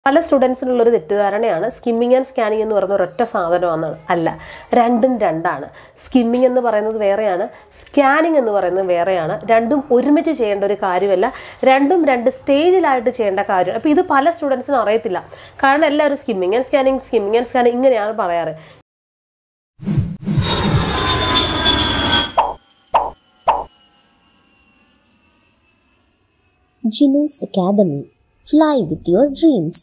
പല സ്റ്റുഡൻസിനുള്ള ഒരു തെറ്റിദ്ധാരണയാണ് skimming and scanning എന്ന് പറയുന്ന ഒരൊറ്റ സാധനമാണെന്നാണ് അല്ല രണ്ടും രണ്ടാണ് സ്കിമ്മിങ് എന്ന് പറയുന്നത് വേറെയാണ് സ്കാനിങ് എന്ന് പറയുന്നത് വേറെയാണ് രണ്ടും ഒരുമിച്ച് ചെയ്യേണ്ട ഒരു കാര്യമല്ല രണ്ടും രണ്ട് സ്റ്റേജിലായിട്ട് ചെയ്യേണ്ട കാര്യം അപ്പോൾ ഇത് പല സ്റ്റുഡൻസിനും അറിയത്തില്ല കാരണം എല്ലാവരും skimming and scanning skimming and scanning ഇങ്ങനെയാണ് പറയാറ് Gino's Academy. Fly with your dreams.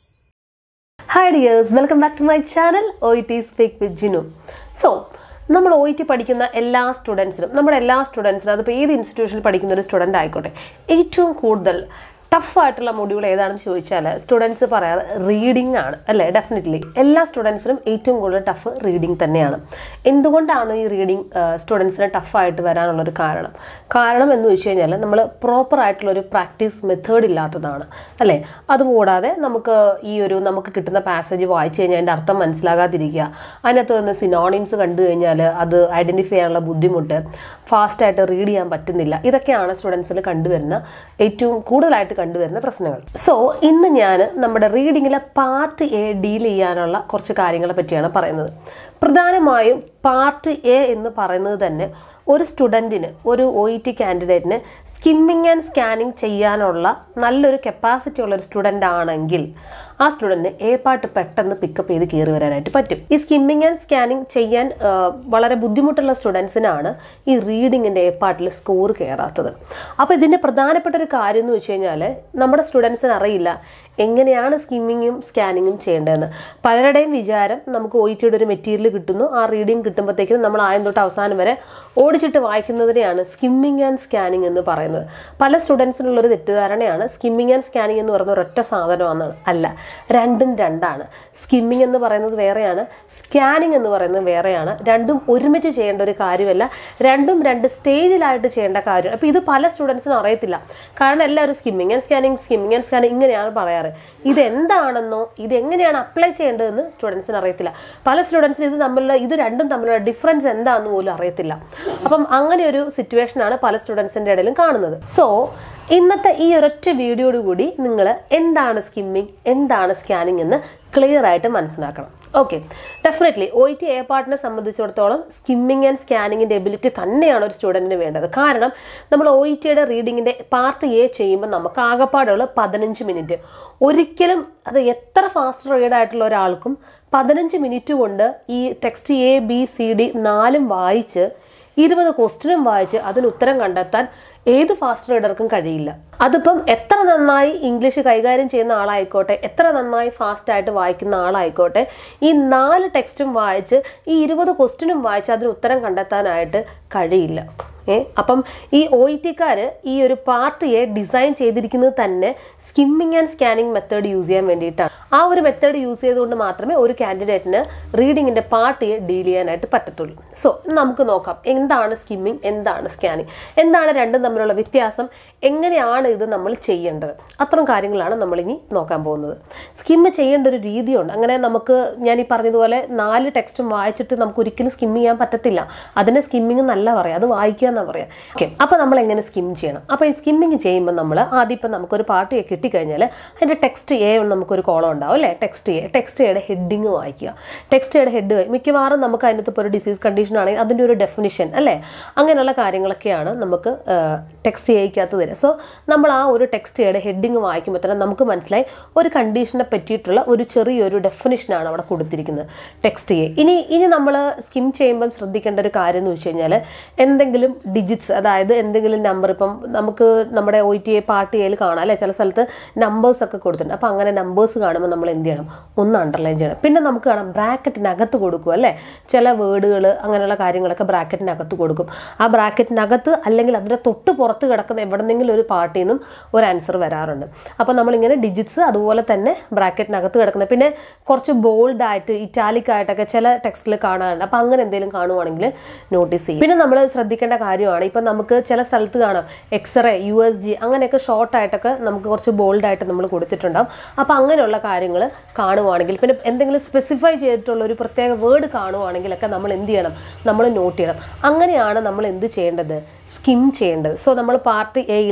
Hi dears welcome back to my channel O E T speak with Gino so നമ്മൾ ഒ ഇ ടി പഠിക്കുന്ന എല്ലാ സ്റ്റുഡൻസിനും നമ്മുടെ എല്ലാ സ്റ്റുഡൻസിനും അതിപ്പോൾ ഏത് ഇൻസ്റ്റിറ്റ്യൂഷനിൽ പഠിക്കുന്ന ഒരു സ്റ്റുഡൻ്റ് ആയിക്കോട്ടെ ഏറ്റവും കൂടുതൽ ടഫായിട്ടുള്ള മൊഡ്യൂൾ ഏതാണെന്ന് ചോദിച്ചാൽ സ്റ്റുഡൻസ് പറയാറ് റീഡിംഗ് ആണ് അല്ലേ ഡെഫിനറ്റ്ലി എല്ലാ സ്റ്റുഡൻസിനും ഏറ്റവും കൂടുതൽ ടഫ് റീഡിംഗ് തന്നെയാണ് എന്തുകൊണ്ടാണ് ഈ റീഡിംഗ് സ്റ്റുഡൻസിന് ടഫായിട്ട് വരാനുള്ളൊരു കാരണം കാരണം എന്ന് വെച്ച് കഴിഞ്ഞാൽ നമ്മൾ പ്രോപ്പർ ആയിട്ടുള്ളൊരു പ്രാക്ടീസ് മെത്തേഡ് ഇല്ലാത്തതാണ് അല്ലേ അതുകൂടാതെ നമുക്ക് ഈ ഒരു നമുക്ക് കിട്ടുന്ന പാസേജ് വായിച്ചു കഴിഞ്ഞാൽ അതിൻ്റെ അർത്ഥം മനസ്സിലാകാതിരിക്കുക അതിനകത്ത് നിന്ന് സിനോണിംസ് കണ്ടു കഴിഞ്ഞാൽ അത് ഐഡൻറ്റിഫൈ ചെയ്യാനുള്ള ബുദ്ധിമുട്ട് ഫാസ്റ്റായിട്ട് റീഡ് ചെയ്യാൻ പറ്റുന്നില്ല ഇതൊക്കെയാണ് സ്റ്റുഡൻസിൽ കണ്ടുവരുന്ന ഏറ്റവും കൂടുതലായിട്ട് കണ്ടുവരുന്ന പ്രശ്നങ്ങൾ സോ ഇന്ന് ഞാൻ നമ്മുടെ റീഡിങ്ങിലെ പാർട്ട് എ ഡീൽ ചെയ്യാനുള്ള കുറച്ച് കാര്യങ്ങളെ പറ്റിയാണ് പറയുന്നത് പ്രധാനമായും പാർട്ട് എ എന്ന് പറയുന്നത് തന്നെ ഒരു സ്റ്റുഡൻറ്റിന് ഒരു ഒ ഇ ടി കാൻഡിഡേറ്റിന് സ്കിമ്മിങ് ആൻഡ് സ്കാനിങ് ചെയ്യാനുള്ള നല്ലൊരു കപ്പാസിറ്റി ഉള്ള ഒരു സ്റ്റുഡൻ്റ് ആണെങ്കിൽ ആ സ്റ്റുഡൻറ്റിന് എ പാർട്ട് പെട്ടെന്ന് പിക്കപ്പ് ചെയ്ത് കയറി വരാനായിട്ട് പറ്റും ഈ സ്കിമ്മിങ് ആൻഡ് സ്കാനിങ് ചെയ്യാൻ ആ, വളരെ ബുദ്ധിമുട്ടുള്ള സ്റ്റുഡൻസിനാണ് ഈ റീഡിങ്ങിൻ്റെ എ പാർട്ടിൽ സ്കോർ കയറാത്തത് അപ്പോൾ ഇതിൻ്റെ പ്രധാനപ്പെട്ട ഒരു കാര്യം എന്ന് വെച്ച് കഴിഞ്ഞാൽ നമ്മുടെ സ്റ്റുഡൻസിന് അറിയില്ല എങ്ങനെയാണ് സ്കിമ്മിങ്ങും സ്കാനിങ്ങും ചെയ്യേണ്ടതെന്ന് പലരുടെയും വിചാരം നമുക്ക് ഒ ഇ ടിയുടെ ഒരു മെറ്റീരിയൽ കിട്ടുന്നു ആ റീഡിങ് കിട്ടുമ്പോഴത്തേക്കും നമ്മൾ ആദ്യം തൊട്ട് അവസാനം വരെ ഓടിച്ചിട്ട് വായിക്കുന്നതിനെയാണ് സ്കിമ്മിങ് ആൻഡ് സ്കാനിങ് എന്ന് പറയുന്നത് പല സ്റ്റുഡൻസിനുള്ള ഒരു തെറ്റിദ്ധാരണയാണ് സ്കിമ്മിങ് ആൻഡ് സ്കാനിങ് എന്ന് പറയുന്ന ഒരൊറ്റ സാധനമാണെന്നാണ് അല്ല രണ്ടും രണ്ടാണ് സ്കിമ്മിങ് എന്ന് പറയുന്നത് വേറെയാണ് സ്കാനിങ് എന്ന് പറയുന്നത് വേറെയാണ് രണ്ടും ഒരുമിച്ച് ചെയ്യേണ്ട ഒരു കാര്യമല്ല രണ്ടും രണ്ട് സ്റ്റേജിലായിട്ട് ചെയ്യേണ്ട കാര്യം അപ്പോൾ ഇത് പല സ്റ്റുഡൻസിനും അറിയത്തില്ല കാരണം എല്ലാവരും skimming and scanning skimming and scanning ഇങ്ങനെയാണ് പറയാറ് ഇതെന്താണെന്നോ ഇത് എങ്ങനെയാണ് അപ്ലൈ ചെയ്യേണ്ടതെന്ന് സ്റ്റുഡൻസിന് അറിയത്തില്ല പല സ്റ്റുഡൻസിന് ഇത് തമ്മിലുള്ള ഇത് രണ്ടും തമ്മിലുള്ള ഡിഫറൻസ് എന്താണെന്ന് പോലും അറിയത്തില്ല അപ്പം അങ്ങനെ ഒരു സിറ്റുവേഷനാണ് പല സ്റ്റുഡൻസിൻ്റെ ഇടയിലും കാണുന്നത് സോ ഇന്നത്തെ ഈ ഒരൊറ്റ വീഡിയോയോട് കൂടി നിങ്ങൾ എന്താണ് സ്കിമ്മിങ് എന്താണ് സ്കാനിങ് എന്ന് ക്ലിയർ ആയിട്ട് മനസ്സിലാക്കണം okay definitely O T A പാർട്ടിനെ സംബന്ധിച്ചിടത്തോളം സ്കിമ്മിങ് ആൻഡ് സ്കാനിങ്ങിൻ്റെ എബിലിറ്റി തന്നെയാണ് ഒരു സ്റ്റുഡൻറ്റിന് വേണ്ടത് കാരണം നമ്മൾ ഒ ഇ ടിയുടെ റീഡിങ്ങിൻ്റെ പാർട്ട് എ ചെയ്യുമ്പോൾ നമുക്ക് ആകപ്പാടുള്ള പതിനഞ്ച് മിനിറ്റ് ഒരിക്കലും അത് എത്ര ഫാസ്റ്റ് റീഡ് ആയിട്ടുള്ള ഒരാൾക്കും പതിനഞ്ച് മിനിറ്റ് കൊണ്ട് ഈ text A B C D നാലും വായിച്ച് ഇരുപത് ക്വസ്റ്റ്യനും വായിച്ച് അതിന് ഉത്തരം കണ്ടെത്താൻ ഏത് ഫാസ്റ്റ് റീഡർക്കും കഴിയില്ല അതിപ്പം എത്ര നന്നായി ഇംഗ്ലീഷ് കൈകാര്യം ചെയ്യുന്ന ആളായിക്കോട്ടെ എത്ര നന്നായി ഫാസ്റ്റ് ആയിട്ട് വായിക്കുന്ന ആളായിക്കോട്ടെ ഈ നാല് ടെക്സ്റ്റും വായിച്ച് ഈ ഇരുപത് ക്വസ്റ്റ്യനും വായിച്ച് അതിന് ഉത്തരം കണ്ടെത്താനായിട്ട് കഴിയില്ല ഏ അപ്പം ഈ ഒ ഇ ടിക്കാർ ഈ ഒരു പാർട്ട് എ ഡിസൈൻ ചെയ്തിരിക്കുന്നത് തന്നെ skimming and scanning method use ചെയ്യാൻ വേണ്ടിയിട്ടാണ് ആ ഒരു മെത്തേഡ് യൂസ് ചെയ്തുകൊണ്ട് മാത്രമേ ഒരു കാൻഡിഡേറ്റിന് റീഡിങ്ങിൻ്റെ പാർട്ട് എ ഡീൽ ചെയ്യാനായിട്ട് പറ്റത്തുള്ളൂ സോ നമുക്ക് നോക്കാം എന്താണ് സ്കിമ്മിങ് എന്താണ് സ്കാനിങ് എന്താണ് രണ്ടും തമ്മിലുള്ള വ്യത്യാസം എങ്ങനെയാണ് ഇത് നമ്മൾ ചെയ്യേണ്ടത് അത്തരം കാര്യങ്ങളാണ് നമ്മളിനി നോക്കാൻ പോകുന്നത് സ്കിമ്മ് ചെയ്യേണ്ട ഒരു രീതിയുണ്ട് അങ്ങനെ നമുക്ക് ഞാൻ ഈ പറഞ്ഞതുപോലെ നാല് ടെക്സ്റ്റും വായിച്ചിട്ട് നമുക്ക് ഒരിക്കലും സ്കിം ചെയ്യാൻ പറ്റത്തില്ല അതിനെ സ്കിമ്മിങ് നല്ല പറയാം അത് വായിക്കുക എന്നാ പറയാം ഓക്കെ അപ്പോൾ നമ്മൾ എങ്ങനെ സ്കിം ചെയ്യണം അപ്പോൾ ഈ സ്കിമ്മിങ് ചെയ്യുമ്പോൾ നമ്മൾ ആദ്യം ഇപ്പം നമുക്കൊരു പാർട്ട് എ കിട്ടിക്കഴിഞ്ഞാൽ അതിൻ്റെ ടെക്സ്റ്റ് എ നമുക്കൊരു കോളം ഉണ്ടാവും അല്ലേ ടെക്സ്റ്റ് എ ടെക്സ്റ്റ് എയുടെ ഹെഡിങ് വായിക്കുക ടെക്സ്റ്റ് എയുടെ ഹെഡ് മിക്കവാറും നമുക്ക് അതിനകത്ത് ഇപ്പോൾ ഒരു ഡിസീസ് കണ്ടീഷൻ ആണെങ്കിൽ അതിൻ്റെ ഒരു ഡെഫിനിഷൻ അല്ലേ അങ്ങനെയുള്ള കാര്യങ്ങളൊക്കെയാണ് നമുക്ക് ടെക്സ്റ്റ് എയ്ക്കകത്ത് തരിക സോ നമ്മൾ ആ ഒരു ടെക്സ്റ്റ് എയുടെ ഹെഡിങ് വായിക്കുമ്പോൾ തന്നെ നമുക്ക് മനസ്സിലായി ഒരു കണ്ടീഷനെ പറ്റിയിട്ടുള്ള ഒരു ചെറിയൊരു ഡെഫിനിഷനാണ് അവിടെ കൊടുത്തിരിക്കുന്നത് ടെക്സ്റ്റ് എ ഇനി ഇനി നമ്മൾ സ്കിം ചെയ്യുമ്പം ശ്രദ്ധിക്കേണ്ട ഒരു കാര്യം എന്ന് വെച്ച് കഴിഞ്ഞാൽ എന്തെങ്കിലും ഡിജിറ്റ്സ് അതായത് എന്തെങ്കിലും നമ്പർ ഇപ്പം നമുക്ക് നമ്മുടെ ഒ ടി എ പാർട്ട് എയിൽ കാണാം അല്ലേ ചില സ്ഥലത്ത് നമ്പേഴ്സ് ഒക്കെ കൊടുത്തിട്ടുണ്ട് അപ്പോൾ അങ്ങനെ നമ്പേഴ്സ് കാണുമ്പോൾ നമ്മൾ എന്ത് ചെയ്യണം ഒന്ന് അണ്ടർലൈൻ ചെയ്യണം പിന്നെ നമുക്ക് കാണാം ബ്രാക്കറ്റിനകത്ത് കൊടുക്കും അല്ലേ ചില വേർഡുകൾ അങ്ങനെയുള്ള കാര്യങ്ങളൊക്കെ ബ്രാക്കറ്റിനകത്ത് കൊടുക്കും ആ ബ്രാക്കറ്റിനകത്ത് അല്ലെങ്കിൽ അതിൻ്റെ തൊട്ട് പുറത്ത് കിടക്കുന്ന എവിടെന്നെങ്കിലും ഒരു പാർട്ടിൽ നിന്നും ഒരു ആൻസർ വരാറുണ്ട് അപ്പോൾ നമ്മളിങ്ങനെ ഡിജിറ്റ്സ് അതുപോലെ തന്നെ ബ്രാക്കറ്റിനകത്ത് കിടക്കുന്നത് പിന്നെ കുറച്ച് ബോൾഡ് ആയിട്ട് ഇറ്റാലിക് ആയിട്ടൊക്കെ ചില ടെക്സ്റ്റിൽ കാണാറുണ്ട് അപ്പോൾ അങ്ങനെ എന്തെങ്കിലും കാണുവാണെങ്കിൽ നോട്ടീസ് ചെയ്യും പിന്നെ നമ്മൾ ശ്രദ്ധിക്കേണ്ട കാര്യമാണ് ഇപ്പം നമുക്ക് ചില സ്ഥലത്ത് കാണാം എക്സ്റേ യു എസ് ജി അങ്ങനെയൊക്കെ ഷോർട്ട് ആയിട്ടൊക്കെ നമുക്ക് കുറച്ച് ബോൾഡ് ആയിട്ട് നമ്മൾ കൊടുത്തിട്ടുണ്ടാവും അപ്പോൾ അങ്ങനെയുള്ള കാര്യങ്ങൾ കാണുവാണെങ്കിൽ പിന്നെ എന്തെങ്കിലും സ്പെസിഫൈ ചെയ്തിട്ടുള്ള ഒരു പ്രത്യേക വേർഡ് കാണുവാണെങ്കിലൊക്കെ നമ്മൾ എന്ത് ചെയ്യണം നമ്മൾ നോട്ട് ചെയ്യണം അങ്ങനെയാണ് നമ്മൾ എന്ത് ചെയ്യേണ്ടത് സ്കിം ചെയ്യേണ്ടത് സോ നമ്മൾ പാർട്ട് എയിലെ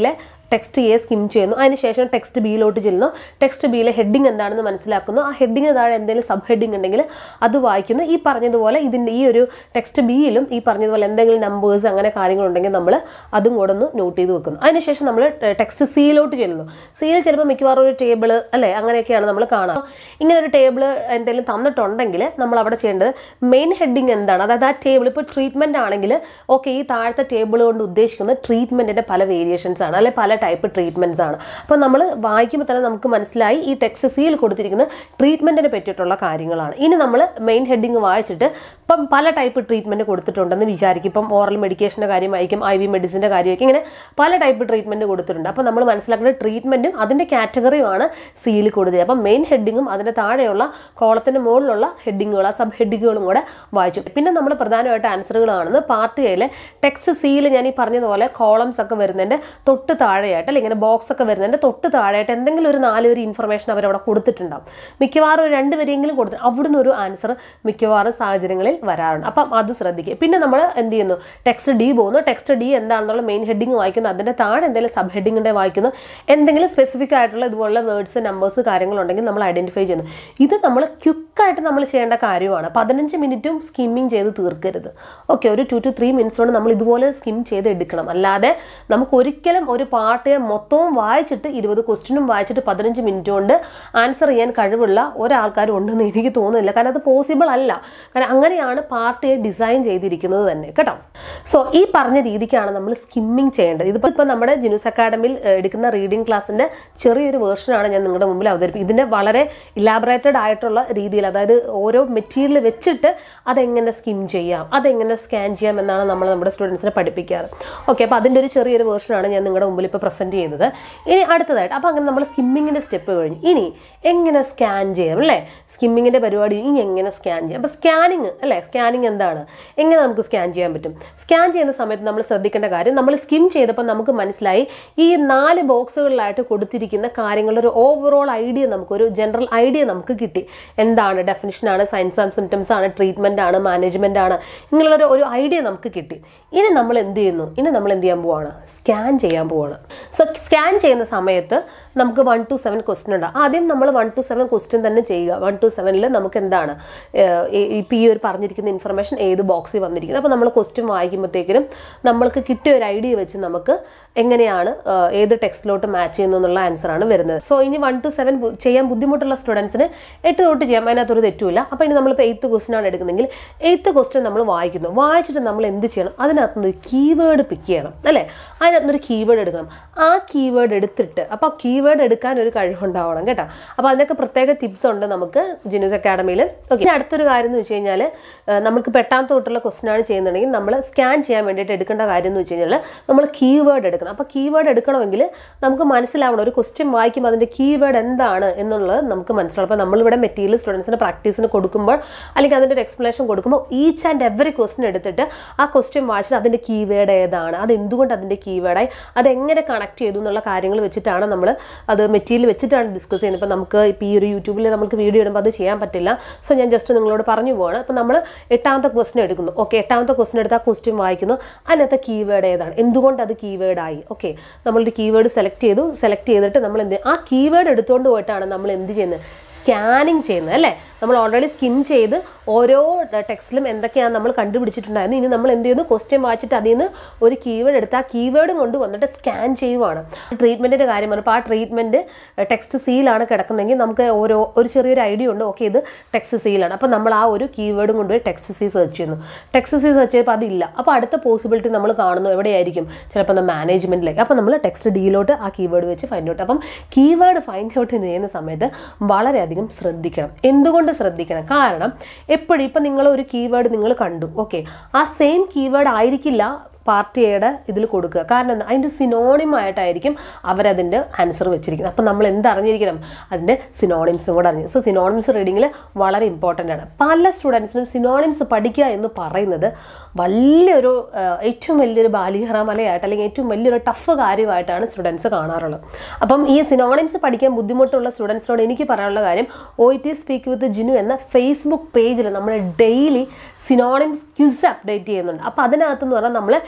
ടെക്സ്റ്റ് എ സ്കിം ചെയ്യുന്നു അതിനുശേഷം ടെക്സ്റ്റ് ബിയിലോട്ട് ചെല്ലുന്നു ടെക്സ്റ്റ് ബിയിലെ ഹെഡിങ് എന്താണെന്ന് മനസ്സിലാക്കുന്നു ആ ഹെഡിങ്ങിന് താഴെ എന്തെങ്കിലും സബ് ഹെഡിങ് ഉണ്ടെങ്കിൽ അത് വായിക്കുന്നു ഈ പറഞ്ഞതുപോലെ ഇതിൻ്റെ ഈ ഒരു ടെക്സ്റ്റ് ബിയിലും ഈ പറഞ്ഞതുപോലെ എന്തെങ്കിലും നമ്പേഴ്സ് അങ്ങനെ കാര്യങ്ങളുണ്ടെങ്കിൽ നമ്മൾ അതും കൂടെ ഒന്ന് നോട്ട് ചെയ്ത് വെക്കുന്നു അതിനുശേഷം നമ്മൾ ടെക്സ്റ്റ് സിയിലോട്ട് ചെല്ലുന്നു സിയിൽ ചിലപ്പോൾ മിക്കവാറും ഒരു ടേബിൾ അല്ലേ അങ്ങനെയൊക്കെയാണ് നമ്മൾ കാണാം ഇങ്ങനെ ഒരു ടേബിൾ എന്തെങ്കിലും തന്നിട്ടുണ്ടെങ്കിൽ നമ്മൾ അവിടെ ചെയ്യേണ്ടത് മെയിൻ ഹെഡിങ് എന്താണ് അതായത് ആ ടേബിൾ ഇപ്പോൾ ട്രീറ്റ്മെൻറ്റ് ആണെങ്കിൽ ഓക്കെ ഈ താഴത്തെ ടേബിൾ കൊണ്ട് ഉദ്ദേശിക്കുന്നത് ട്രീറ്റ്മെൻറ്റിൻ്റെ പല വേരിയേഷൻസ് ആണ് അല്ലെ പല ടൈപ്പ് ട്രീറ്റ്മെൻറ്റ്സ് ആണ് അപ്പോൾ നമ്മൾ വായിക്കുമ്പോൾ തന്നെ നമുക്ക് മനസ്സിലായി ഈ ടെക്സ്റ്റ് സിയിൽ കൊടുത്തിരിക്കുന്ന ട്രീറ്റ്മെൻറ്റിനെ പറ്റിയിട്ടുള്ള കാര്യങ്ങളാണ് ഇനി നമ്മൾ മെയിൻ ഹെഡിങ് വായിച്ചിട്ട് ഇപ്പം പല ടൈപ്പ് ട്രീറ്റ്മെൻറ്റ് കൊടുത്തിട്ടുണ്ടെന്ന് വിചാരിക്കും ഇപ്പം ഓറൽ മെഡിക്കേഷൻ്റെ കാര്യമായിരിക്കും ഐ വി മെഡിസിൻ്റെ കാര്യമായിരിക്കും ഇങ്ങനെ പല ടൈപ്പ് ട്രീറ്റ്മെൻറ്റ് കൊടുത്തിട്ടുണ്ട് അപ്പോൾ നമ്മൾ മനസ്സിലാക്കുന്ന ട്രീറ്റ്മെൻറ്റും അതിൻ്റെ കാറ്റഗറിയുമാണ് സിയിൽ കൊടുത്തത് അപ്പം മെയിൻ ഹെഡിങ്ങും അതിൻ്റെ താഴെയുള്ള കോളത്തിൻ്റെ മുകളിലുള്ള ഹെഡിങ്ങുകൾ ആ സബ് ഹെഡിങ്ങുകളും കൂടെ വായിച്ചു പിന്നെ നമ്മൾ പ്രധാനമായിട്ട് ആൻസറുകൾ കാണുന്നത് പാർട്ട് എയിലെ ടെക്സ്റ്റ് സിയിൽ ഞാൻ ഈ പറഞ്ഞതുപോലെ കോളംസ് ഒക്കെ വരുന്നതിൻ്റെ തൊട്ട് താഴെയായിട്ട് അല്ലെങ്കിൽ ഇങ്ങനെ ബോക്സ് ഒക്കെ വരുന്നതിൻ്റെ തൊട്ട് താഴെയായിട്ട് എന്തെങ്കിലും ഒരു നാല് വരി ഇൻഫർമേഷൻ അവരവിടെ കൊടുത്തിട്ടുണ്ടാവും മിക്കവാറും ഒരു രണ്ട് വരിയെങ്കിലും കൊടുത്തു അവിടുന്ന് ഒരു ആൻസർ മിക്കവാറും സാഹചര്യങ്ങളിൽ വരാറുണ്ട് അപ്പം അത് ശ്രദ്ധിക്കുക പിന്നെ നമ്മൾ എന്ത് ചെയ്യുന്നു ടെക്സ്റ്റ് ഡി പോകുന്നു ടെക്സ്റ്റ് ഡി എന്താണെന്നുള്ള മെയിൻ ഹെഡിങ് വായിക്കുന്നു അതിൻ്റെ താഴെ എന്തെങ്കിലും സബ് ഹെഡിങ്ങിൻ്റെ വായിക്കുന്നു എന്തെങ്കിലും സ്പെസിഫിക് ആയിട്ടുള്ള ഇതുപോലുള്ള വേർഡ്സ് നമ്പേഴ്സ് കാര്യങ്ങളുണ്ടെങ്കിൽ നമ്മൾ ഐഡൻറ്റിഫൈ ചെയ്യുന്നു ഇത് നമ്മൾ ക്വിക്കായിട്ട് നമ്മൾ ചെയ്യേണ്ട കാര്യമാണ് പതിനഞ്ച് മിനിറ്റും സ്കിമ്മിങ് ചെയ്ത് തീർക്കരുത് ഓക്കെ ഒരു ടു ടു ത്രീ മിനിറ്റ്സ് കൊണ്ട് നമ്മൾ ഇതുപോലെ സ്കിം ചെയ്ത് എടുക്കണം അല്ലാതെ നമുക്ക് ഒരിക്കലും ഒരു പാർട്ട് മൊത്തവും വായിച്ചിട്ട് ഇരുപത് ക്വസ്റ്റ്യനും വായിച്ചിട്ട് പതിനഞ്ച് മിനിറ്റ് കൊണ്ട് ആൻസർ ചെയ്യാൻ കഴിവുള്ള ഒരാൾക്കാരും ഉണ്ടെന്ന് എനിക്ക് തോന്നുന്നില്ല കാരണം അത് പോസിബിൾ അല്ല കാരണം അങ്ങനെയാണ് പാർട്ട് ഡിസൈൻ ചെയ്തിരിക്കുന്നത് തന്നെ കേട്ടോ സോ ഈ പറഞ്ഞ രീതിക്കാണ് നമ്മൾ സ്കിമ്മിങ് ചെയ്യേണ്ടത് ഇതിപ്പോൾ ഇപ്പോൾ നമ്മുടെ ജിനൂസ് അക്കാഡമിയിൽ ഏഹ്, എടുക്കുന്ന റീഡിംഗ് ക്ലാസ്സിൻ്റെ ചെറിയൊരു വേർഷനാണ് ഞാൻ നിങ്ങളുടെ മുമ്പിൽ അവതരിപ്പിക്കുന്നത് ഇതിൻ്റെ വളരെ ഇലാബറേറ്റഡ് ആയിട്ടുള്ള രീതിയിൽ അതായത് ഓരോ മെറ്റീരിയൽ വെച്ചിട്ട് അതെങ്ങനെ സ്കിം ചെയ്യാം അതെങ്ങനെ സ്കാൻ ചെയ്യാം എന്നാണ് നമ്മൾ നമ്മുടെ സ്റ്റുഡൻസിനെ പഠിപ്പിക്കാറ് ഓക്കെ അപ്പോൾ അതിൻ്റെ ഒരു ചെറിയൊരു വേർഷനാണ് ഞാൻ നിങ്ങളുടെ മുമ്പിൽ ഇപ്പോൾ പ്രസൻറ്റ് ചെയ്യുന്നത് ഇനി അടുത്തതായിട്ട് അപ്പോൾ അങ്ങനെ നമ്മൾ സ്കിമ്മിങ്ങിൻ്റെ സ്റ്റെപ്പ് കഴിഞ്ഞു ഇനി എങ്ങനെ സ്കാൻ ചെയ്യാം അല്ലേ സ്കിമ്മിങ്ങിൻ്റെ പരിപാടി ഇനി എങ്ങനെ സ്കാൻ ചെയ്യാം അപ്പോൾ സ്കാനിങ് അല്ലേ സ്കാനിങ് എന്താണ് എങ്ങനെ നമുക്ക് സ്കാൻ ചെയ്യാൻ പറ്റും സ്കാൻ ചെയ്യുന്ന സമയത്ത് നമ്മൾ ശ്രദ്ധിക്കേണ്ട കാര്യം നമ്മൾ സ്കിം ചെയ്തപ്പോൾ നമുക്ക് മനസ്സിലായി ഈ നാല് ബോക്സുകളിലായിട്ട് കൊടുത്തിരിക്കുന്ന കാര്യങ്ങളുടെ ഒരു ഓവറോൾ ഐഡിയ നമുക്കൊരു ജനറൽ ഐഡിയ നമുക്ക് കിട്ടി എന്താണ് ഡെഫിനിഷനാണ് സയൻസ് ആൻഡ് സിംറ്റംസ് ആണ് ട്രീറ്റ്മെൻ്റ് ആണ് മാനേജ്മെൻ്റ് ആണ് ഇങ്ങനെയുള്ളൊരു ഒരു ഐഡിയ നമുക്ക് കിട്ടി ഇനി നമ്മൾ എന്ത് ചെയ്യുന്നു ഇനി നമ്മൾ എന്ത് ചെയ്യാൻ പോവാണ് സ്കാൻ ചെയ്യാൻ പോവാണ് സോ സ്കാൻ ചെയ്യുന്ന സമയത്ത് നമുക്ക് വൺ ടു സെവൻ ക്വസ്റ്റ്യൻ ഉണ്ട് ആദ്യം നമ്മൾ വൺ ടു സെവൻ ക്വസ്റ്റ്യൻ തന്നെ ചെയ്യുക വൺ ടു സെവനിൽ നമുക്ക് എന്താണ് ഇപ്പം ഈ ഒരു പറഞ്ഞിരിക്കുന്ന ഇൻഫർമേഷൻ ഏത് ബോക്സിൽ വന്നിരിക്കുന്നത് അപ്പോൾ നമ്മൾ ക്വസ്റ്റ്യൻ വായിക്കുമ്പോഴത്തേക്കിനും നമ്മൾക്ക് കിട്ടിയ ഒരു ഐഡിയ വെച്ച് നമുക്ക് എങ്ങനെയാണ് ഏഹ്, ഏത് ടെക്സ്റ്റിലോട്ട് മാച്ച് ചെയ്യുന്നു എന്നുള്ള ആൻസറാണ് വരുന്നത് സോ ഇനി വൺ ടു സെവൻ ചെയ്യാൻ ബുദ്ധിമുട്ടുള്ള സ്റ്റുഡൻസിന് എട്ട് തൊട്ട് ചെയ്യാം അതിനകത്തൊരു തെറ്റുമില്ല അപ്പോൾ ഇനി നമ്മളിപ്പോൾ എയ്ത്ത് ക്വസ്റ്റ്യൻ ആണ് എടുക്കുന്നെങ്കിൽ എയ്ത്ത് ക്വസ്റ്റ്യൻ നമ്മൾ വായിക്കുന്നു വായിച്ചിട്ട് നമ്മൾ എന്ത് ചെയ്യണം അതിനകത്തുനിന്ന് ഒരു കീവേഡ് പിക്ക് ചെയ്യണം അല്ലേ അതിനകത്തുനിന്ന് ഒരു കീവേഡ് എടുക്കണം ആ കീവേഡ് എടുത്തിട്ട് അപ്പോൾ കീവേഡ് എടുക്കാൻ ഒരു കഴിവുണ്ടാവണം കേട്ടോ അപ്പോൾ അതിനൊക്കെ പ്രത്യേക ടിപ്സ് ഉണ്ട് നമുക്ക് ജിനൂസ് അക്കാഡമിയിൽ ഓക്കെ അടുത്തൊരു കാര്യം എന്ന് വെച്ച് കഴിഞ്ഞാൽ നമുക്ക് പെട്ടാമത്തെ തൊട്ടുള്ള ക്വസ്റ്റ്യൻ ആണ് ചെയ്യുന്നുണ്ടെങ്കിൽ നമ്മൾ സ്കാൻ ചെയ്യാൻ വേണ്ടിയിട്ട് എടുക്കേണ്ട കാര്യം എന്ന് വെച്ച് കഴിഞ്ഞാൽ നമ്മൾ കീവേഡ് എടുക്കണം അപ്പോൾ കീവേഡ് എടുക്കണമെങ്കിൽ നമുക്ക് മനസ്സിലാവണം ഒരു ക്വസ്റ്റ്യൻ വായിക്കുമ്പോൾ അതിൻ്റെ കീവേഡ് എന്താണ് എന്നുള്ളത് നമുക്ക് മനസ്സിലാവും അപ്പോൾ നമ്മളിവിടെ മെറ്റീരിയൽ സ്റ്റുഡൻസിന് പ്രാക്ടീസിന് കൊടുക്കുമ്പോൾ അല്ലെങ്കിൽ അതിൻ്റെ ഒരു എക്സ്പ്ലനേഷൻ കൊടുക്കുമ്പോൾ ഈച്ച് ആൻഡ് എവറി ക്വസ്റ്റ്യൻ എടുത്തിട്ട് ആ ക്വസ്റ്റ്യൻ വായിച്ചിട്ട് അതിൻ്റെ കീവേഡ് ഏതാണ് അത് എന്തുകൊണ്ട് അതിൻ്റെ കീവേഡായി അത് എങ്ങനെ കണക്ട് ചെയ്തു എന്നുള്ള കാര്യങ്ങൾ വെച്ചിട്ടാണ് നമ്മൾ അത് മെറ്റീരിയൽ വെച്ചിട്ടാണ് ഡിസ്കസ് ചെയ്യുന്നത് ഇപ്പോൾ നമുക്ക് ഇപ്പോൾ ഈ ഒരു യൂട്യൂബിൽ നമുക്ക് വീഡിയോ ഇടുമ്പോൾ അത് ചെയ്യാൻ പറ്റില്ല സോ ഞാൻ ജസ്റ്റ് നിങ്ങളോട് പറഞ്ഞു പോവാണ് അപ്പോൾ നമ്മൾ എട്ടാമത്തെ ക്വസ്റ്റ്യൻ എടുക്കുന്നു ഓക്കെ എട്ടാമത്തെ ക്വസ്റ്റ്യൻ എടുത്ത് ആ ക്വസ്റ്റ്യൻ വായിക്കുന്നു അതിനകത്തെ കീവേഡ് ഏതാണ് എന്തുകൊണ്ട് അത് കീവേഡ് ആയി ഓക്കെ നമ്മളൊരു കീവേഡ് സെലക്ട് ചെയ്തു സെലക്ട് ചെയ്തിട്ട് നമ്മൾ എന്ത് ആ കീവേഡ് എടുത്തുകൊണ്ട് പോയിട്ടാണ് നമ്മൾ എന്ത് ചെയ്യുന്നത് സ്കാനിങ് ചെയ്യുന്നത് അല്ലേ നമ്മൾ ഓൾറെഡി സ്കിം ചെയ്ത് ഓരോ ടെക്സ്റ്റിലും എന്തൊക്കെയാണ് നമ്മൾ കണ്ടുപിടിച്ചിട്ടുണ്ടായിരുന്നു ഇനി നമ്മൾ എന്ത് ചെയ്യുന്നു ക്വസ്റ്റ്യൻ വായിച്ചിട്ട് അതിൽ നിന്ന് ഒരു കീവേഡ് എടുത്ത് ആ കീവേഡും കൊണ്ട് വന്നിട്ട് സ്കാൻ ചെയ്യുവാണ് ട്രീറ്റ്മെൻറ്റിൻ്റെ കാര്യം പറഞ്ഞപ്പോൾ ആ ട്രീറ്റ്മെൻറ്റ് ടെക്സ്റ്റ് സീലാണ് കിടക്കുന്നതെങ്കിൽ നമുക്ക് ഓരോ ഒരു ചെറിയൊരു ഐഡിയ ഉണ്ട് ഓക്കെ ഇത് ടെക്സ്റ്റ് സീലാണ് അപ്പോൾ നമ്മൾ ആ ഒരു കീവേഡും കൊണ്ടുപോയി ടെക്സ്റ്റ് സി സെർച്ച് ചെയ്യുന്നു ടെക്സ്റ്റ് സി സെർച്ച് ചെയ്തപ്പോൾ അതില്ല അപ്പോൾ അടുത്ത പോസിബിലിറ്റി നമ്മൾ കാണുന്നു എവിടെയായിരിക്കും ചിലപ്പോൾ മാനേജ്മെൻറ്റിലേക്ക് അപ്പോൾ നമ്മൾ ടെക്സ്റ്റ് ഡിയിലോട്ട് ആ കീവേഡ് വെച്ച് ഫൈൻഡ് ഔട്ട് അപ്പം കീവേഡ് ഫൈൻഡ് ഔട്ട് ചെയ്യുന്ന സമയത്ത് വളരെയധികം ശ്രദ്ധിക്കണം എന്തുകൊണ്ട് ശ്രദ്ധിക്കണം കാരണം എപ്പോഴും ഇപ്പം നിങ്ങൾ ഒരു കീവേഡ് നിങ്ങൾ കണ്ടു ഓക്കെ ആ സെയിം കീവേഡ് ആയിരിക്കില്ല പാർട്ട് എയുടെ ഇതിൽ കൊടുക്കുക കാരണം എന്താ അതിൻ്റെ സിനോണിമായിട്ടായിരിക്കും അവരതിൻ്റെ ആൻസർ വെച്ചിരിക്കുന്നത് അപ്പം നമ്മൾ എന്ത് അറിഞ്ഞിരിക്കണം അതിൻ്റെ സിനോണിംസും കൂടെ അറിഞ്ഞു സോ സിനോണിംസ് റീഡിങ്ങിൽ വളരെ ഇമ്പോർട്ടൻ്റ് ആണ് പല സ്റ്റുഡൻസിനും സിനോണിംസ് പഠിക്കുക എന്ന് പറയുന്നത് വലിയൊരു ആ, ഏറ്റവും വലിയൊരു ബാലിഹറാമലയായിട്ട് അല്ലെങ്കിൽ ഏറ്റവും വലിയൊരു ടഫ് കാര്യമായിട്ടാണ് സ്റ്റുഡൻസ് കാണാറുള്ളത് അപ്പം ഈ സിനോണിംസ് പഠിക്കാൻ ബുദ്ധിമുട്ടുള്ള സ്റ്റുഡൻസിനോട് എനിക്ക് പറയാനുള്ള കാര്യം O T speak with Gino എന്ന ഫേസ്ബുക്ക് പേജിൽ നമ്മൾ ഡെയിലി സിനോണിംസ് ക്യൂസ് അപ്ഡേറ്റ് ചെയ്യുന്നുണ്ട് അപ്പോൾ അതിനകത്ത് എന്ന് പറഞ്ഞാൽ നമ്മൾ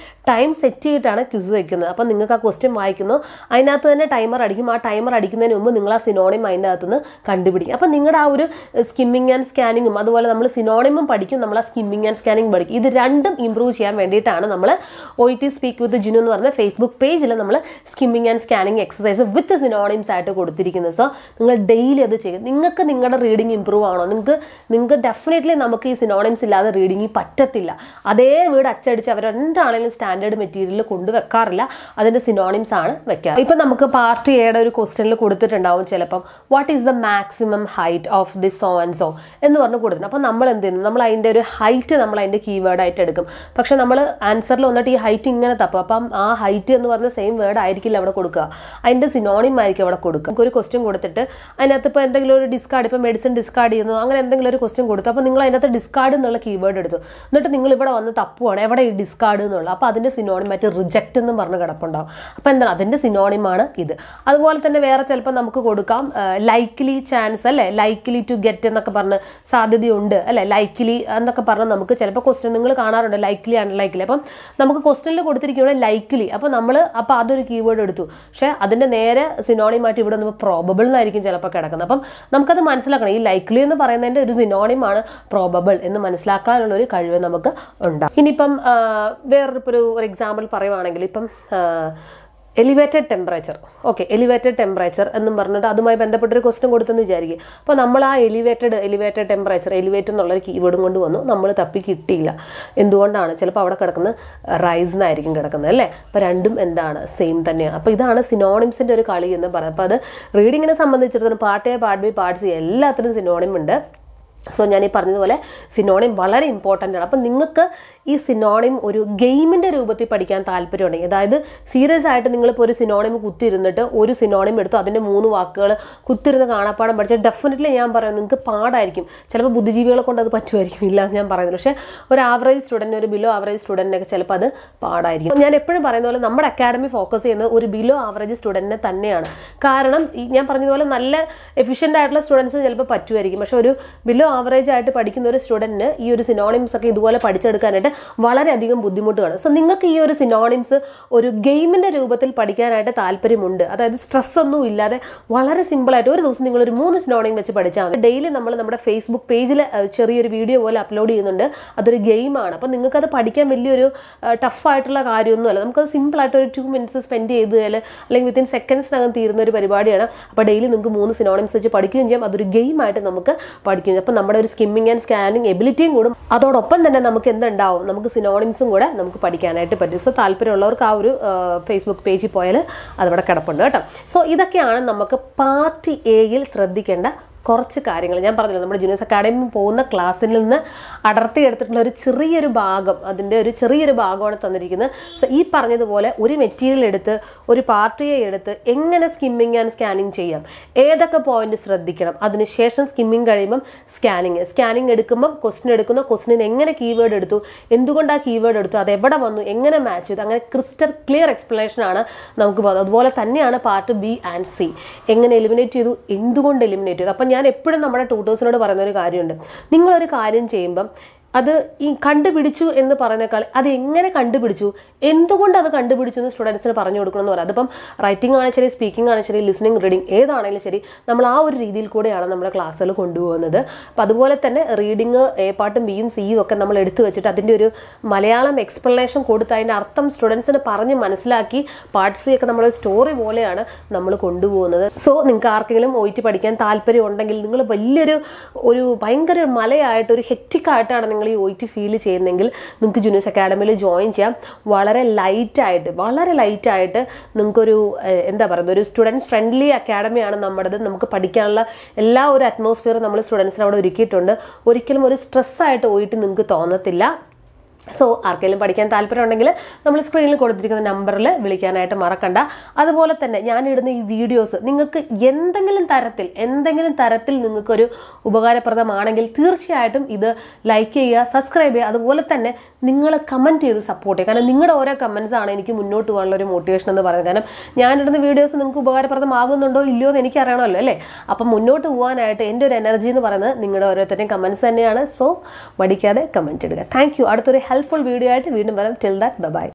ടൈം സെറ്റ് ചെയ്തിട്ടാണ് ക്വിസ് വയ്ക്കുന്നത് അപ്പം നിങ്ങൾക്ക് ആ ക്വസ്റ്റ്യൻ വായിക്കുന്നു അതിനകത്ത് തന്നെ ടൈമർ അടിക്കും ആ ടൈമർ അടിക്കുന്നതിന് മുമ്പ് നിങ്ങൾ ആ സിനോണിം അതിൻ്റെ അകത്ത് നിന്ന് കണ്ടുപിടിക്കും അപ്പം നിങ്ങളുടെ ആ ഒരു സ്കിമ്മിങ് ആൻഡ് സ്കാനിങ്ങും അതുപോലെ നമ്മൾ സിനോണിമും പഠിക്കും നമ്മൾ ആ സ്കിമ്മിങ് ആൻഡ് സ്കാനിങ് പഠിക്കും ഇത് രണ്ടും ഇമ്പ്രൂവ് ചെയ്യാൻ വേണ്ടിയിട്ടാണ് നമ്മൾ O T speak with Gino എന്ന് പറഞ്ഞ ഫേസ്ബുക്ക് പേജിൽ നമ്മൾ skimming and scanning exercise with synonyms ആയിട്ട് കൊടുത്തിരിക്കുന്നത് സോ നിങ്ങൾ ഡെയിലി അത് ചെയ്യും നിങ്ങൾക്ക് നിങ്ങളുടെ റീഡിങ് ഇമ്പ്രൂവ് ആണോ നിങ്ങൾക്ക് നിങ്ങൾക്ക് ഡെഫിനറ്റ്ലി നമുക്ക് ഈ സിനോണിംസ് ഇല്ലാതെ റീഡിങ് പറ്റത്തില്ല അതേ വീട് അച്ചടിച്ച് അവർ എന്താണെങ്കിലും സ്റ്റാൻഡേർഡ് മെറ്റീരിയൽ കൊണ്ടുവെക്കാറില്ല അതിൻ്റെ സിനോണിംസ് ആണ് വെക്കുക ഇപ്പം നമുക്ക് പാർട്ട് എയുടെ ഒരു ക്വസ്റ്റ്യനിൽ കൊടുത്തിട്ടുണ്ടാവും ചിലപ്പം what is the maximum height of this so and so എന്ന് പറഞ്ഞ് കൊടുത്തിട്ടുണ്ട് അപ്പം നമ്മൾ എന്ത് ചെയ്യുന്നു നമ്മൾ അതിൻ്റെ ഒരു ഹൈറ്റ് നമ്മൾ അതിൻ്റെ കീവേഡ് ആയിട്ട് എടുക്കും പക്ഷെ നമ്മൾ ആൻസറിൽ വന്നിട്ട് ഈ ഹൈറ്റ് ഇങ്ങനെ തപ്പും അപ്പം ആ ഹൈറ്റ് എന്ന് പറഞ്ഞ സെയിം വേർഡ് ആയിരിക്കില്ല അവിടെ കൊടുക്കുക അതിൻ്റെ സിനോണിം ആയിരിക്കും അവിടെ കൊടുക്കുക നമുക്ക് ഒരു ക്വസ്റ്റ്യൻ കൊടുത്തിട്ട് അതിനകത്ത് ഇപ്പോൾ എന്തെങ്കിലും ഒരു ഡിസ്കാർഡ് ഇപ്പോൾ മെഡിസിൻ ഡിസ്കാർഡ് ചെയ്യുന്നു അങ്ങനെ എന്തെങ്കിലും ഒരു ക്വസ്റ്റ്യൻ കൊടുത്തു അപ്പോൾ നിങ്ങൾ അതിനകത്ത് ഡിസ്കാർഡ് എന്നുള്ള കീവേഡ് എടുത്തു എന്നിട്ട് നിങ്ങൾ ഇവിടെ വന്ന് തപ്പുവാണ് എവിടെ ഈ ഡിസ്കാർഡ് എന്നുള്ള അപ്പോൾ അതിൻ്റെ സിനോണിം മറ്റേ റിജക്റ്റ് എന്നും പറഞ്ഞ് കിടപ്പുണ്ടാവും അപ്പോൾ എന്താണ് അതിൻ്റെ സിനോണിമാണ് ഇത് അതുപോലെ തന്നെ വേറെ ചിലപ്പോൾ നമുക്ക് കൊടുക്കാം ലൈക്ലി ചാൻസ് അല്ലേ ലൈക്ലി ടു ഗെറ്റ് എന്നൊക്കെ പറഞ്ഞ് സാധ്യതയുണ്ട് അല്ലേ ലൈക്ലി എന്നൊക്കെ പറഞ്ഞ് നമുക്ക് ചിലപ്പോൾ ക്വസ്റ്റ്യൻ നിങ്ങൾ കാണാറുണ്ട് ലൈക്ലി ആണ് ലൈക്ലി അപ്പം നമുക്ക് ക്വസ്റ്റ്യനിൽ കൊടുത്തിരിക്കുന്നത് ലൈക്ലി അപ്പോൾ നമ്മൾ അപ്പോൾ അതൊരു കീവേഡ് എടുത്തു പക്ഷേ അതിൻ്റെ നേരെ സിനോണിമായിട്ട് ഇവിടെ നമ്മൾ പ്രോബബിൾ എന്നായിരിക്കും ചിലപ്പോൾ കിടക്കുന്നത് അപ്പം നമുക്കത് മനസ്സിലാക്കണം ഈ ലൈക്ലി എന്ന് പറയുന്നതിൻ്റെ ഒരു സിനോണിമാണ് പ്രോബബിൾ എന്ന് മനസ്സിലാക്കാനുള്ള ഒരു കഴിവ് നമുക്ക് ഉണ്ടാകും ഇനിയിപ്പം ആ, വേറൊരു ഇപ്പോൾ ഒരു ഒരു എക്സാമ്പിൾ പറയുവാണെങ്കിൽ ഇപ്പം elevated temperature okay elevated temperature എന്നും പറഞ്ഞിട്ട് അതുമായി ബന്ധപ്പെട്ടൊരു ക്വസ്റ്റ്യൻ കൊടുത്തെന്ന് വിചാരിക്കുക അപ്പോൾ നമ്മൾ ആ എലിവേറ്റഡ് എലിവേറ്റഡ് ടെമ്പറേച്ചർ എലിവേറ്റ് എന്നുള്ളൊരു കീവേഡും കൊണ്ട് വന്നു നമ്മൾ തപ്പി കിട്ടിയില്ല എന്തുകൊണ്ടാണ് ചിലപ്പോൾ അവിടെ കിടക്കുന്നത് റൈസ് എന്നായിരിക്കും കിടക്കുന്നത് അല്ലേ അപ്പോൾ രണ്ടും എന്താണ് സെയിം തന്നെയാണ് അപ്പോൾ ഇതാണ് സിനോണിംസിൻ്റെ ഒരു കളി എന്ന് പറയുന്നത് അപ്പോൾ അത് റീഡിങ്ങിനെ സംബന്ധിച്ചിടത്തോളം part A part B part C എല്ലാത്തിനും സിനോണിം ഉണ്ട് സോ ഞാൻ ഈ പറഞ്ഞതുപോലെ സിനോണിം വളരെ ഇമ്പോർട്ടൻ്റ് ആണ് അപ്പം നിങ്ങൾക്ക് ഈ സിനോണിം ഒരു ഗെയിമിൻ്റെ രൂപത്തിൽ പഠിക്കാൻ താല്പര്യമുണ്ടെങ്കിൽ അതായത് സീരിയസ് ആയിട്ട് നിങ്ങളിപ്പോൾ ഒരു സിനോണിം കുത്തിയിരുന്നിട്ട് ഒരു സിനോണിം എടുത്തു അതിൻ്റെ മൂന്ന് വാക്കുകൾ കുത്തിരുന്ന് കാണാപ്പാടം പഠിച്ചാൽ ഡെഫിനറ്റ്ലി ഞാൻ പറയാം നിങ്ങൾക്ക് പാടായിരിക്കും ചിലപ്പോൾ ബുദ്ധിജീവികളെ കൊണ്ട് അത് പറ്റുമായിരിക്കും ഇല്ല എന്ന് ഞാൻ പറയുന്നത് പക്ഷേ ഒരു ആവറേജ് സ്റ്റുഡൻറ്റ് ഒരു ബിലോ ആവറേജ് സ്റ്റുഡൻറ്റിനൊക്കെ ചിലപ്പോൾ അത് പാടായിരിക്കും ഞാൻ എപ്പോഴും പറയുന്ന പോലെ നമ്മുടെ അക്കാഡമി ഫോക്കസ് ചെയ്യുന്നത് ഒരു ബിലോ ആവറേജ് സ്റ്റുഡൻറ്റിനെ തന്നെയാണ് കാരണം ഈ ഞാൻ പറഞ്ഞതുപോലെ നല്ല എഫിഷ്യൻ്റ് ആയിട്ടുള്ള സ്റ്റുഡൻസ് ചിലപ്പോൾ പറ്റുമായിരിക്കും പക്ഷേ ഒരു ബിലോ ആവറേജ് ആയിട്ട് പഠിക്കുന്ന ഒരു സ്റ്റുഡൻറ്റിന് ഈ ഒരു സിനോണിംസ് ഒക്കെ ഇതുപോലെ പഠിച്ചെടുക്കാനായിട്ട് വളരെയധികം ബുദ്ധിമുട്ടുമാണ് സോ നിങ്ങൾക്ക് ഈ ഒരു സിനോണിംസ് ഒരു ഗെയിമിൻ്റെ രൂപത്തിൽ പഠിക്കാനായിട്ട് താല്പര്യമുണ്ട് അതായത് സ്ട്രെസ് ഒന്നും ഇല്ലാതെ വളരെ സിമ്പിളായിട്ട് ഒരു ദിവസം നിങ്ങൾ ഒരു മൂന്ന് സിനോണിം വെച്ച് പഠിച്ചാൽ മതി ഡെയിലി നമ്മൾ നമ്മുടെ ഫേസ്ബുക്ക് പേജിൽ ചെറിയൊരു വീഡിയോ പോലെ അപ്ലോഡ് ചെയ്യുന്നുണ്ട് അതൊരു ഗെയിമാണ് അപ്പം നിങ്ങൾക്കത് പഠിക്കാൻ വലിയൊരു ടഫായിട്ടുള്ള കാര്യമൊന്നുമല്ല നമുക്കത് സിമ്പിളായിട്ട് ഒരു ടു മിനിറ്റ്സ് സ്പെൻഡ് ചെയ്താൽ അല്ലെങ്കിൽ വിത്തിൻ സെക്കൻഡ്സിനകം തീരുന്ന ഒരു പരിപാടിയാണ് അപ്പോൾ ഡെയിലി നിങ്ങൾക്ക് മൂന്ന് സിനോണിംസ് വെച്ച് പഠിക്കുകയും ചെയ്യാം അതൊരു ഗെയിമായിട്ട് നമുക്ക് പഠിക്കുകയും ചെയ്യാം അപ്പം നമ്മുടെ ഒരു സ്കിമ്മിങ് ആൻഡ് സ്കാനിങ് എബിലിറ്റിയും കൂടും അതോടൊപ്പം തന്നെ നമുക്ക് എന്തുണ്ടാവും നമുക്ക് സിനോണിംസും കൂടെ നമുക്ക് പഠിക്കാനായിട്ട് പറ്റും സോ താല്പര്യമുള്ളവർക്ക് ആ ഒരു ഫേസ്ബുക്ക് പേജിൽ പോയാൽ അതവിടെ കിടപ്പുണ്ട് കേട്ടോ സോ ഇതൊക്കെയാണ് നമുക്ക് പാർട്ടി എയിൽ ശ്രദ്ധിക്കേണ്ട കുറച്ച് കാര്യങ്ങൾ ഞാൻ പറഞ്ഞല്ലോ നമ്മുടെ ജൂനിയേഴ്സ് അക്കാഡമി പോകുന്ന ക്ലാസ്സിൽ നിന്ന് അടർത്തി എടുത്തിട്ടുള്ള ഒരു ചെറിയൊരു ഭാഗം അതിൻ്റെ ഒരു ചെറിയൊരു ഭാഗമാണ് തന്നിരിക്കുന്നത് സോ ഈ പറഞ്ഞതുപോലെ ഒരു മെറ്റീരിയൽ എടുത്ത് ഒരു പാർട്ടിയെ എടുത്ത് എങ്ങനെ സ്കിമ്മിങ് ആൻഡ് സ്കാനിങ് ചെയ്യാം ഏതൊക്കെ പോയിന്റ് ശ്രദ്ധിക്കണം അതിനുശേഷം സ്കിമ്മിങ് കഴിയുമ്പം സ്കാനിങ് സ്കാനിങ് എടുക്കുമ്പം ക്വസ്റ്റ്യൻ എടുക്കുന്ന ക്വസ്റ്റിന് എങ്ങനെ കീവേഡ് എടുത്തു എന്തുകൊണ്ട് ആ കീവേഡ് എടുത്തു അത് എവിടെ വന്നു എങ്ങനെ മാച്ച് ചെയ്തു അങ്ങനെ ക്രിസ്റ്റൽ ക്ലിയർ എക്സ്പ്ലനേഷൻ ആണ് നമുക്ക് പോകുന്നത് അതുപോലെ തന്നെയാണ് പാർട്ട് ബി ആൻഡ് സി എങ്ങനെ എലിമിനേറ്റ് ചെയ്തു എന്തുകൊണ്ട് എലിമിനേറ്റ് ചെയ്തു അപ്പം ഞാൻ എപ്പോഴും നമ്മുടെ ട്യൂട്ടേഴ്സിനോട് പറയുന്ന ഒരു കാര്യമുണ്ട് നിങ്ങളൊരു കാര്യം ചെയ്യുമ്പം അത് ഈ കണ്ടുപിടിച്ചു എന്ന് പറയുന്നേക്കാൾ അത് എങ്ങനെ കണ്ടുപിടിച്ചു എന്തുകൊണ്ട് അത് കണ്ടുപിടിച്ചു എന്ന് സ്റ്റുഡൻസിന് പറഞ്ഞു കൊടുക്കണമെന്ന് പറയാം അതിപ്പം റൈറ്റിംഗ് ആണെങ്കിലും ശരി സ്പീക്കിംഗ് ആണെങ്കിലും ശരി ലിസണിങ് റീഡിങ് ഏതാണെങ്കിലും ശരി നമ്മൾ ആ ഒരു രീതിയിൽ കൂടെയാണ് നമ്മുടെ ക്ലാസ്സുകൾ കൊണ്ടുപോകുന്നത് അപ്പം അതുപോലെ തന്നെ റീഡിങ് എ പാട്ടും ബിയും സിയും ഒക്കെ നമ്മൾ എടുത്തു വെച്ചിട്ട് അതിൻ്റെ ഒരു മലയാളം എക്സ്പ്ലനേഷൻ കൊടുത്ത് അതിൻ്റെ അർത്ഥം സ്റ്റുഡൻസിന് പറഞ്ഞ് മനസ്സിലാക്കി പാർട്ട് സി ഒക്കെ നമ്മൾ സ്റ്റോറി പോലെയാണ് നമ്മൾ കൊണ്ടുപോകുന്നത് സോ നിങ്ങൾക്ക് ആർക്കെങ്കിലും ഒ ടി പഠിക്കാൻ താല്പര്യം ഉണ്ടെങ്കിൽ നിങ്ങൾ വലിയൊരു ഒരു ഭയങ്കര ഒരു മലയായിട്ട് ഒരു ഹെക്റ്റിക്കായിട്ടാണ് നിങ്ങൾ ഈ ഒ ടി ഫീൽ ചെയ്യുന്നെങ്കിൽ നിങ്ങൾക്ക് ജൂനിയേഴ്സ് അക്കാഡമിയിൽ ജോയിൻ ചെയ്യാം വളരെ ലൈറ്റായിട്ട് വളരെ ലൈറ്റായിട്ട് നിങ്ങൾക്കൊരു ഏഹ്, എന്താ പറയുക ഒരു സ്റ്റുഡൻസ് ഫ്രണ്ട്ലി അക്കാഡമിയാണ് നമ്മുടേത് നമുക്ക് പഠിക്കാനുള്ള എല്ലാ ഒരു അറ്റ്മോസ്ഫിയറും നമ്മൾ സ്റ്റുഡൻസിന് അവിടെ ഒരുക്കിയിട്ടുണ്ട് ഒരിക്കലും ഒരു സ്ട്രെസ്സായിട്ട് പോയിട്ട് നിങ്ങൾക്ക് തോന്നത്തില്ല സോ ആർക്കെങ്കിലും പഠിക്കാൻ താല്പര്യമുണ്ടെങ്കിൽ നമ്മൾ സ്ക്രീനിൽ കൊടുത്തിരിക്കുന്ന നമ്പറിൽ വിളിക്കാനായിട്ട് മറക്കണ്ട അതുപോലെ തന്നെ ഞാൻ ഇടുന്ന ഈ വീഡിയോസ് നിങ്ങൾക്ക് എന്തെങ്കിലും തരത്തിൽ എന്തെങ്കിലും തരത്തിൽ നിങ്ങൾക്കൊരു ഉപകാരപ്രദമാണെങ്കിൽ തീർച്ചയായിട്ടും ഇത് ലൈക്ക് ചെയ്യുക സബ്സ്ക്രൈബ് ചെയ്യുക അതുപോലെ തന്നെ നിങ്ങൾ കമൻറ്റ് ചെയ്ത് സപ്പോർട്ട് ചെയ്യുക കാരണം നിങ്ങളുടെ ഓരോ കമൻസ് ആണ് എനിക്ക് മുന്നോട്ട് പോകാനുള്ള ഒരു മോട്ടിവേഷൻ എന്ന് പറയുന്നത് കാരണം ഞാനിടുന്ന വീഡിയോസ് നിങ്ങൾക്ക് ഉപകാരപ്രദമാകുന്നുണ്ടോ ഇല്ലയോ എന്ന് എനിക്കറിയണമല്ലോ അല്ലേ അപ്പം മുന്നോട്ട് പോകാനായിട്ട് എൻ്റെ ഒരു എനർജി എന്ന് പറയുന്നത് നിങ്ങളുടെ ഓരോരുത്തരുടെയും കമൻസ് തന്നെയാണ് സോ മടിക്കാതെ കമൻറ്റ് ഇടുക താങ്ക് യു അടുത്തൊരു ഹെൽപ്ഫുൾ വീഡിയോ ആയിട്ട് വീണ്ടും വരാം ടിൽ ദാറ്റ് ബൈ